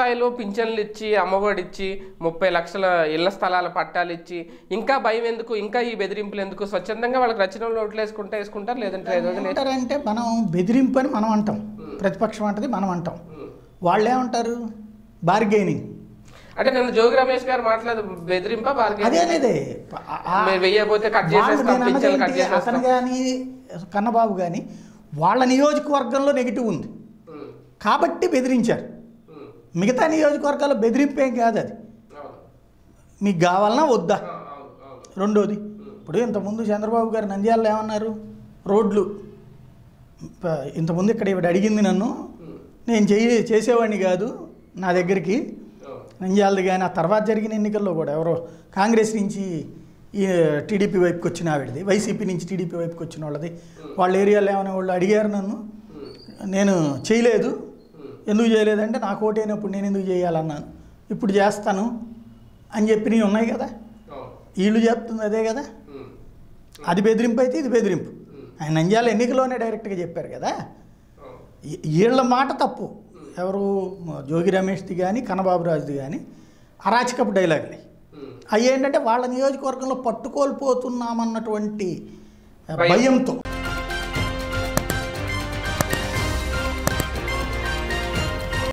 స్థాయిలో పింఛన్లు ఇచ్చి అమ్మఒడి ఇచ్చి ముప్పై లక్షల ఇళ్ల స్థలాల పట్టాలు ఇచ్చి ఇంకా భయం ఎందుకు ఇంకా ఈ బెదిరింపులు ఎందుకు స్వచ్ఛందంగా వాళ్ళకి నచ్చిన వాళ్ళు ఓట్లు వేసుకుంటే వేసుకుంటారు లేదంటే లేదు వదిలేసి- ఏమంటారంటే మనం బెదిరింపు అని మనం అంటాం ప్రతిపక్షం అంటది మనం అంటాం వాళ్ళు ఏమంటారు బార్గెనింగ్ అంటే నిన్న జోగి రమేష్ గారు మాట్లాడు బెదిరింప బాగా అదే అనేది మీరు వెయ్యకపోతే కట్ వాళ్ళు చేసేస్తాం నేను అన్నది పింఛన్లు కట్ ఏంటి, అతను చేసేస్తాం కానీ కన్నబాబు కానీ వాళ్ళ నియోజకవర్గంలో నెగిటివ్ ఉంది ఉమ్, కాబట్టి బెదిరించారు ఉమ్, మిగతా నియోజకవర్గాల్లో బెదిరింపేం కాదు అది అవును. మీకు కావాలన్నా వద్దా ఆ, అవును, అవును. రెండోది ఇప్పుడు ఇంతకుముందు చంద్రబాబు గారు నంద్యాలలో ఏమన్నారు రోడ్లు ప- ఇంతకుముందు ఇక్కడ ఇవిడ అడిగింది నన్ను ఉమ్, నేను చేయ చేసేవాడిని కాదు నా దగ్గరికి అవును. నంద్యాలది కానీ ఆ తర్వాత జరిగిన ఎన్నికల్లో కూడా ఎవరో కాంగ్రెస్ నుంచి ఈ టీడీపీ వైపుకి వచ్చిన ఆవిడది వైసీపీ నుంచి టీడీపీ వైపుకి వచ్చిన వాళ్ళది వాళ్ళ ఏరియాలో ఏమైనా వాళ్ళు అడిగారు నన్ను ఉమ్, నేను చేయలేదు ఉమ్, ఎందుకు చేయలేదంటే నాకు ఓటైనప్పుడు నేను ఎందుకు చేయాలన్నాను ఇప్పుడు చేస్తాను అని చెప్పినవి ఉన్నాయి కదా అవును. వీళ్ళు చెప్తుంది అదే కదా ఉమ్, అది బెదిరింపు అయితే ఇది బెదిరింపు ఆయన నంద్యాల ఎన్నికలోనే డైరెక్ట్గా చెప్పారు కదా అవును. ఈ- వీళ్ళ మాట తప్పు ఎవరు జోగి రమేష్ది కానీ కన్నబాబు రాజుది కానీ అరాచకపు డైలాగులు ఉమ్, అవి ఏంటంటే వాళ్ళ నియోజకవర్గంలో పట్టుకోల్పోతున్నామన్నటువంటి భయం. భయంతో